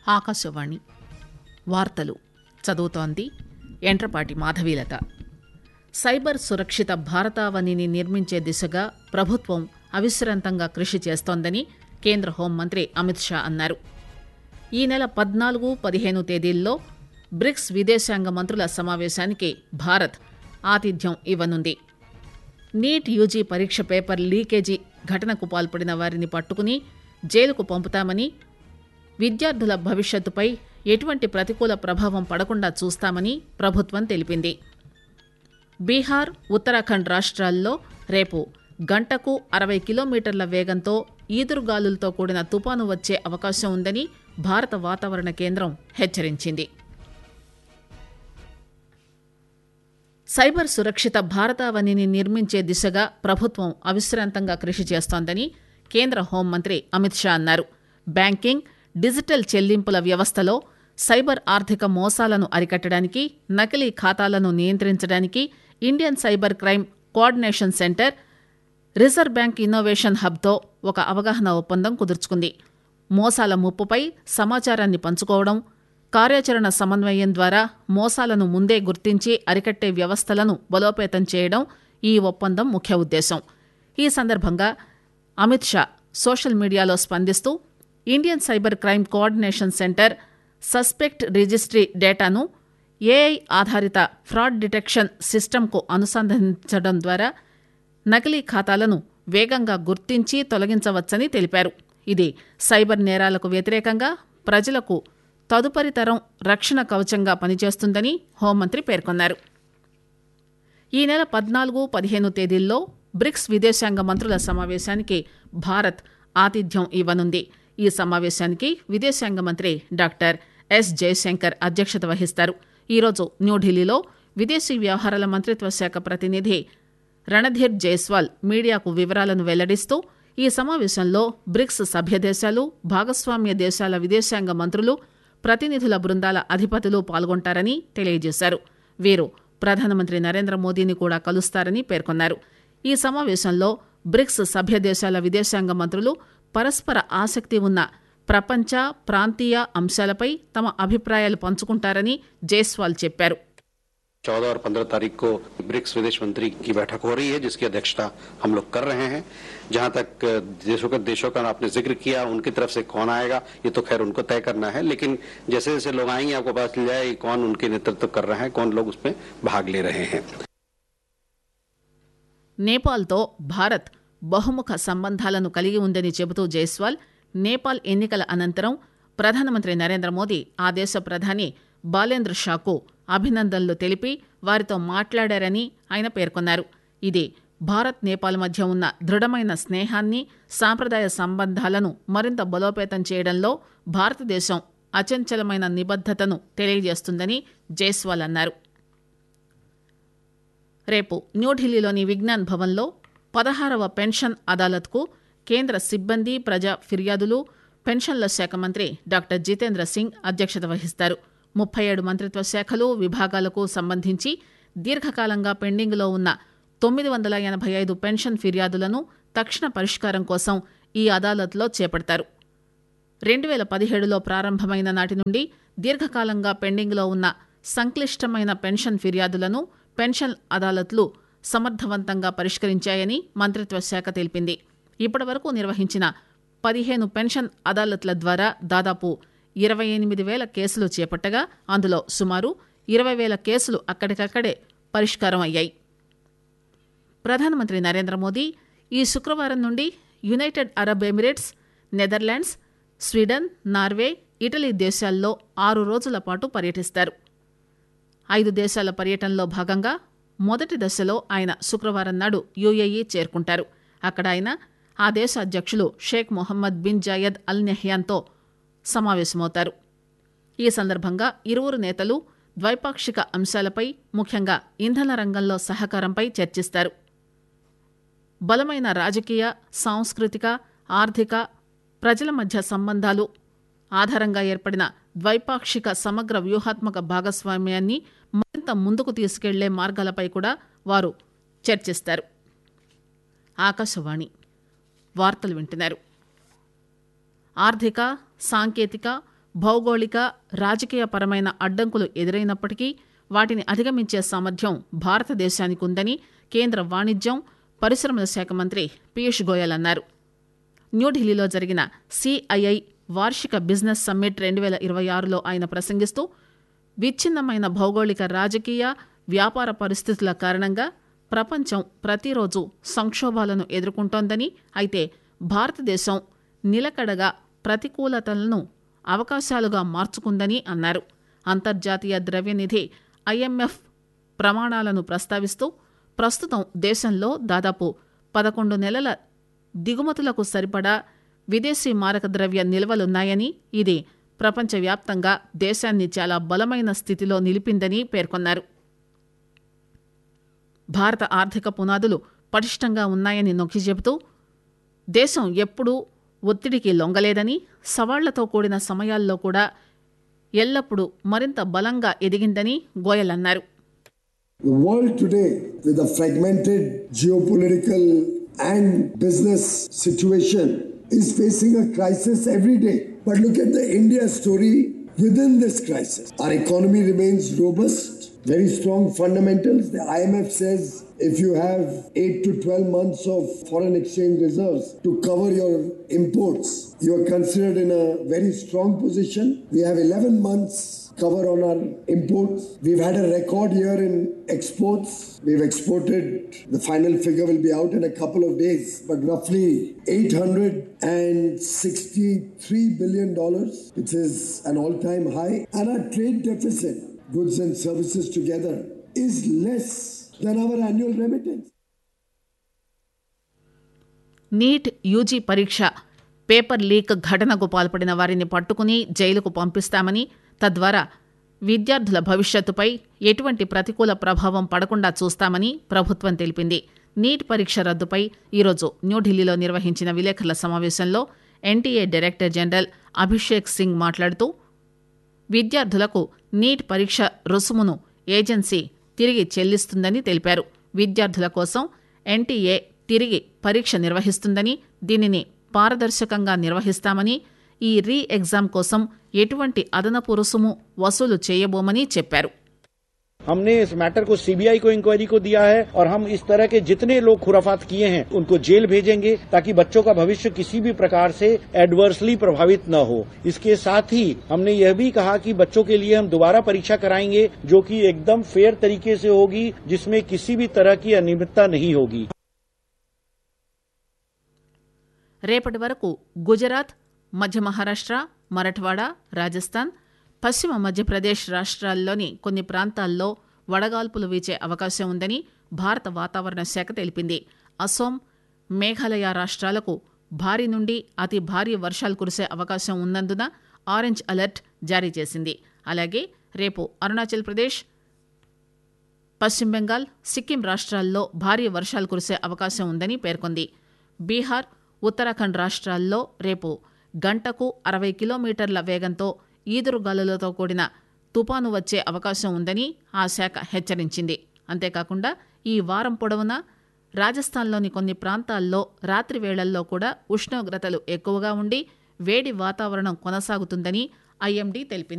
ఆకాశవాణి వార్తలు చదువుతోంది ఎంట్రపాటి మాధవీలత సైబర్ సురక్షిత భారతావనిని నిర్మించే దిశగా ప్రభుత్వం అవిశ్రాంతంగా కృషి చేస్తోందని కేంద్ర హోంమంత్రి అమిత్ షా అన్నారు ఈ నెల పద్నాలుగు పదిహేను తేదీల్లో బ్రిక్స్ విదేశాంగ మంత్రుల సమావేశానికి భారత్ ఆతిథ్యం ఇవ్వనుంది నీట్ యూజీ పరీక్ష పేపర్ లీకేజీ ఘటనకు పాల్పడిన వారిని పట్టుకుని జైలుకు పంపుతామని విద్యార్థుల భవిష్యత్తుపై ఎటువంటి ప్రతికూల ప్రభావం పడకుండా చూస్తామని ప్రభుత్వం తెలిపింది బీహార్ ఉత్తరాఖండ్ రాష్ట్రాల్లో రేపు గంటకు అరవై కిలోమీటర్ల వేగంతో ఈదురుగాలులతో కూడిన తుపాను వచ్చే అవకాశం ఉందని భారత వాతావరణ కేంద్రం హెచ్చరించింది సైబర్ సురక్షిత భారతావనిని నిర్మించే దిశగా ప్రభుత్వం అవిశ్రాంతంగా కృషి చేస్తోందని కేంద్ర హోంమంత్రి అమిత్ షా అన్నారు బ్యాంకింగ్ డిజిటల్ చెల్లింపుల వ్యవస్థలో సైబర్ ఆర్థిక మోసాలను అరికట్టడానికి నకిలీ ఖాతాలను నియంత్రించడానికి Indian cyber crime coordination centre Reserve Bank innovation హబ్తో ఒక అవగాహన ఒప్పందం కుదుర్చుకుంది మోసాల ముప్పుపై సమాచారాన్ని పంచుకోవడం కార్యాచరణ సమన్వయం ద్వారా మోసాలను ముందే గుర్తించి అరికట్టే వ్యవస్థలను బలోపేతం చేయడం ఈ ఒప్పందం ముఖ్య ఉద్దేశం ఈ సందర్భంగా అమిత్ షా సోషల్ మీడియాలో స్పందిస్తూ Indian cyber crime coordination centre suspect registry డేటాను ఏఐ ఆధారిత ఫ్రాడ్ డిటెక్షన్ సిస్టమ్కు అనుసంధానించడం ద్వారా నకిలీ ఖాతాలను వేగంగా గుర్తించి తొలగించవచ్చని తెలిపారు ఇది సైబర్ నేరాలకు వ్యతిరేకంగా ప్రజలకు తదుపరి తరం రక్షణ కవచంగా పనిచేస్తుందని హోంమంత్రి పేర్కొన్నారు ఈ నెల పద్నాలుగు పదిహేను తేదీల్లో బ్రిక్స్ విదేశాంగ మంత్రుల సమావేశానికి భారత్ ఆతిథ్యం ఇవ్వనుంది ఈ సమావేశానికి విదేశాంగ మంత్రి డాక్టర్ ఎస్ జయశంకర్ అధ్యక్షత వహిస్తారు ఈరోజు న్యూఢిల్లీలో విదేశీ వ్యవహారాల మంత్రిత్వ శాఖ ప్రతినిధి రణధీర్ జైస్వాల్ మీడియాకు వివరాలను వెల్లడిస్తూ ఈ సమావేశంలో బ్రిక్స్ సభ్య దేశాలు భాగస్వామ్య దేశాల విదేశాంగ మంత్రులు ప్రతినిధుల బృందాల అధిపతులు పాల్గొంటారని తెలియజేశారు వీరు ప్రధానమంత్రి నరేంద్ర మోదీని కూడా కలుస్తారని పేర్కొన్నారు ఈ సమావేశంలో బ్రిక్స్ సభ్య దేశాల విదేశాంగ మంత్రులు పరస్పర ఆసక్తి ఉన్న ప్రపంచ ప్రాంతీయ అంశాలపై తమ అభిప్రాయాలు పంచుకుంటారని జైస్వాల్ చెప్పారు चौदह और पंद्रह तारीख को ब्रिक्स विदेश मंत्री की बैठक हो रही है जिसकी अध्यक्षता हम लोग कर रहे हैं जहां तक देशों के देशों का आपने जिक्र किया उनकी तरफ से कौन आएगा ये तो खैर उनको तय करना है लेकिन जैसे जैसे लोग आएंगे आपको पता चल जाए कौन उनके नेतृत्व कर रहे हैं कौन लोग उसमें भाग ले रहे हैं నేపాల్తో భారత్ బహుముఖ సంబంధాలను కలిగి ఉందని చెబుతూ జైస్వాల్ నేపాల్ ఎన్నికల అనంతరం ప్రధానమంత్రి నరేంద్ర మోదీ ఆ దేశ ప్రధాని బాలేంద్ర షాకు అభినందనలు తెలిపి వారితో మాట్లాడారని ఆయన పేర్కొన్నారు ఇది భారత్ నేపాల్ మధ్య ఉన్న దృఢమైన స్నేహాన్ని సాంప్రదాయ సంబంధాలను మరింత బలోపేతం చేయడంలో భారతదేశం అచంచలమైన నిబద్దతను తెలియజేస్తుందని జైస్వాల్ అన్నారు రేపు న్యూఢిల్లీలోని విజ్ఞాన్ భవన్లో పదహారవ పెన్షన్ అదాలత్కు కేంద్ర సిబ్బంది ప్రజా ఫిర్యాదులు పెన్షన్ల శాఖ మంత్రి డాక్టర్ జితేంద్ర సింగ్ అధ్యక్షత వహిస్తారు ముప్పై ఏడు మంత్రిత్వ శాఖలు విభాగాలకు సంబంధించి దీర్ఘకాలంగా పెండింగ్లో ఉన్న తొమ్మిది వందల ఎనభై ఐదు పెన్షన్ ఫిర్యాదులను తక్షణ పరిష్కారం కోసం ఈ అదాలత్లో చేపడతారు రెండు వేల పదిహేడులో ప్రారంభమైన నాటి నుండి దీర్ఘకాలంగా పెండింగ్లో ఉన్న సంక్లిష్టమైన పెన్షన్ ఫిర్యాదులను పెన్షన్ అదాలత్లు సమర్థవంతంగా పరిష్కరించాయని మంత్రిత్వ శాఖ తెలిపింది ఇప్పటి వరకు నిర్వహించిన పదిహేను పెన్షన్ అదాలత్ల ద్వారా దాదాపు ఇరవై ఎనిమిది వేల కేసులు చేపట్టగా అందులో సుమారు ఇరవై వేల కేసులు అక్కడికక్కడే పరిష్కారం అయ్యాయి ప్రధానమంత్రి నరేంద్ర మోదీ ఈ శుక్రవారం నుండి United Arab Emirates Netherlands Sweden Norway Italy దేశాల్లో ఆరు రోజుల పాటు పర్యటిస్తారు ఐదు దేశాల పర్యటనలో భాగంగా మొదటి దశలో ఆయన శుక్రవారం నాడు యుఏఈ చేరుకుంటారు అక్కడ ఆయన ఆ దేశ అధ్యక్షులు Sheikh Mohammed bin Zayed Al నెహ్యాన్తో సమావేశమవుతారు ఈ సందర్భంగా ఇరువురు నేతలు ద్వైపాక్షిక అంశాలపై ముఖ్యంగా ఇంధన రంగంలో సహకారంపై చర్చిస్తారు బలమైన రాజకీయ సాంస్కృతిక ఆర్థిక ప్రజల మధ్య సంబంధాలు ఆధారంగా ఏర్పడిన ద్వైపాక్షిక సమగ్ర వ్యూహాత్మక భాగస్వామ్యాన్ని మరింత ముందుకు తీసుకెళ్లే మార్గాలపై కూడా వారు చర్చిస్తారు ఆకాశవాణి వార్తలు వింటున్నారు ఆర్థిక సాంకేతిక భౌగోళిక రాజకీయపరమైన అడ్డంకులు ఎదురైనప్పటికీ వాటిని అధిగమించే సామర్థ్యం భారతదేశానికి ఉందని కేంద్ర వాణిజ్యం పరిశ్రమల శాఖ మంత్రి పీయూష్ గోయల్ అన్నారు న్యూఢిల్లీలో జరిగిన సిఐఐ వార్షిక బిజినెస్ సమ్మిట్ రెండు వేల ఇరవై ఆరులో ఆయన ప్రసంగిస్తూ విచ్ఛిన్నమైన భౌగోళిక రాజకీయ వ్యాపార పరిస్థితుల కారణంగా ప్రపంచం ప్రతిరోజు సంక్షోభాలను ఎదుర్కొంటోందని అయితే భారతదేశం నిలకడగా ప్రతికూలతలను అవకాశాలుగా మార్చుకుందని అన్నారు అంతర్జాతీయ ద్రవ్యనిధి ఐఎంఎఫ్ ప్రమాణాలను ప్రస్తావిస్తూ ప్రస్తుతం దేశంలో దాదాపు పదకొండు నెలల దిగుమతులకు సరిపడా విదేశీ మారక ద్రవ్య నిల్వలున్నాయని ఇది ప్రపంచవ్యాప్తంగా దేశాన్ని చాలా బలమైన స్థితిలో నిలిపిందని పేర్కొన్నారు భారత ఆర్థిక పునాదులు పటిష్టంగా ఉన్నాయని నొక్కి చెబుతూ దేశం ఎప్పుడూ ఒత్తిడికి లొంగలేదని సవాళ్లతో కూడిన సమయాల్లో కూడా ఎల్లప్పుడూ మరింత బలంగా ఎదిగిందని గోయల్ అన్నారు The world today, with a fragmented geopolitical and business situation, is facing a crisis every day. But look at the India story within this crisis. Our economy remains robust, very strong fundamentals. The IMF says if you have 8 to 12 months of foreign exchange reserves to cover your imports, you are considered in a very strong position. We have 11 months cover on our imports. We've had a record year in exports. We've exported, the final figure will be out in a couple of days, but roughly $863 billion, which is an all time high. And our trade deficit, goods and services together, is less than our annual remittance. NEET UG పరీక్ష paper leak ఘటనకు పాల్పడిన వారిని పట్టుకుని జైలుకు పంపిస్తామని తద్వారా విద్యార్థుల భవిష్యత్తుపై ఎటువంటి ప్రతికూల ప్రభావం పడకుండా చూస్తామని ప్రభుత్వం తెలిపింది నీట్ పరీక్ష రద్దుపై ఈరోజు న్యూఢిల్లీలో నిర్వహించిన విలేకరుల సమావేశంలో NTA director general Abhishek Singh మాట్లాడుతూ విద్యార్థులకు నీట్ పరీక్ష రుసుమును ఏజెన్సీ తిరిగి చెల్లిస్తుందని తెలిపారు విద్యార్థుల కోసం ఎన్టీఏ తిరిగి పరీక్ష నిర్వహిస్తుందని దీనిని పారదర్శకంగా నిర్వహిస్తామని ఈ రీ ఎగ్జామ్ కోసం ఎటువంటి అదనపు రుసుము వసూలు చేయబోమని చెప్పారు हमने इस मैटर को सीबीआई को इंक्वायरी को दिया है और हम इस तरह के जितने लोग खुराफात किए हैं उनको जेल भेजेंगे ताकि बच्चों का भविष्य किसी भी प्रकार से एडवर्सली प्रभावित न हो इसके साथ ही हमने यह भी कहा कि बच्चों के लिए हम दोबारा परीक्षा कराएंगे जो कि एकदम फेयर तरीके से होगी जिसमें किसी भी तरह की अनियमितता नहीं होगी రేపటి వరకు గుజరాత్ మధ్య మహారాష్ట్ర మరఠ్వాడా రాజస్థాన్ పశ్చిమ మధ్యప్రదేశ్ రాష్ట్రాల్లోని కొన్ని ప్రాంతాల్లో వడగాల్పులు వీచే అవకాశం ఉందని భారత వాతావరణ శాఖ తెలిపింది అసోం మేఘాలయ రాష్ట్రాలకు భారీ నుండి అతి భారీ వర్షాలు కురిసే అవకాశం ఉన్నందున ఆరెంజ్ అలర్ట్ జారీ చేసింది అలాగే రేపు అరుణాచల్ ప్రదేశ్ పశ్చిమ బెంగాల్ సిక్కిం రాష్ట్రాల్లో భారీ వర్షాలు కురిసే అవకాశం ఉందని పేర్కొంది బీహార్ ఉత్తరాఖండ్ రాష్ట్రాల్లో రేపు గంటకు అరవై కిలోమీటర్ల వేగంతో ఈదురుగాలులతో కూడిన తుపాను వచ్చే అవకాశం ఉందని ఆ శాఖ హెచ్చరించింది అంతేకాకుండా ఈ వారం పొడవునా రాజస్థాన్లోని కొన్ని ప్రాంతాల్లో రాత్రి వేళల్లో కూడా ఉష్ణోగ్రతలు ఎక్కువగా ఉండి వేడి వాతావరణం కొనసాగుతుందని ఐఎండీ తెలిపింది